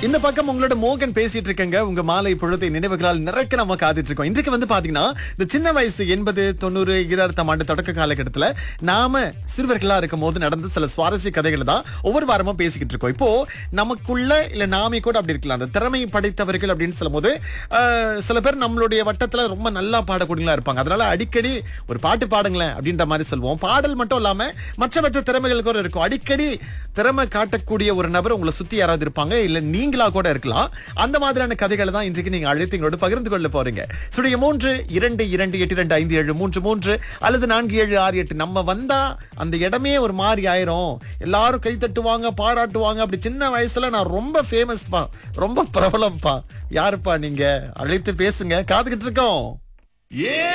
இந்த பக்கம் உங்களோட மோகன் பேசிட்டு இருக்கங்க உங்க மாலை பொழுதை நினைவுகளால் நிறைக்க நம்ம காத்துட்டு இருக்கோம் இன்றைக்கு வந்து பாத்தீங்கன்னா இந்த சின்ன வயசு எண்பது தொண்ணூறு இருபத்தாம் ஆண்டு தொடக்க காலகட்டத்துல நாம சிறுவர்களா இருக்கும் போது நடந்த சில சுவாரஸ்ய கதைகளை தான் ஒவ்வொரு வாரமும் பேசிக்கிட்டு இருக்கோம் இப்போ நமக்குள்ள இல்ல நாமே கூட அப்படி இருக்கலாம் அந்த திறமை படைத்தவர்கள் அப்படின்னு சொல்லும் போது ஆஹ், சில பேர் நம்மளுடைய வட்டத்துல ரொம்ப நல்லா பாடக்கூடியங்களா இருப்பாங்க அதனால அடிக்கடி ஒரு பாட்டு பாடுங்களேன் அப்படின்ற மாதிரி சொல்லுவோம் பாடல் மட்டும் இல்லாம மற்ற மற்ற திறமைகள் கூட இருக்கும் அடிக்கடி திறமை காட்டக்கூடிய ஒரு நபர் உங்களை சுத்தி யாராவது இருப்பாங்க இல்ல நீங்களா கூட இருக்கலாம் அந்த மாதிரியான கதைகளை தான் இன்றைக்கு நீங்க அழைத்து எங்களோட பகிர்ந்து கொள்ள போறீங்க சுடைய மூன்று இரண்டு இரண்டு எட்டு ரெண்டு ஐந்து ஏழு மூன்று மூன்று அல்லது நான்கு ஏழு ஆறு எட்டு நம்ம வந்தா அந்த இடமே ஒரு மாதிரி ஆயிரும் எல்லாரும் கை தட்டுவாங்க பாராட்டுவாங்க அப்படி சின்ன வயசுல நான் ரொம்ப ஃபேமஸ் பா ரொம்ப பிரபலம்ப்பா யாருப்பா நீங்க அழைத்து பேசுங்க காத்துக்கிட்டு இருக்கோம்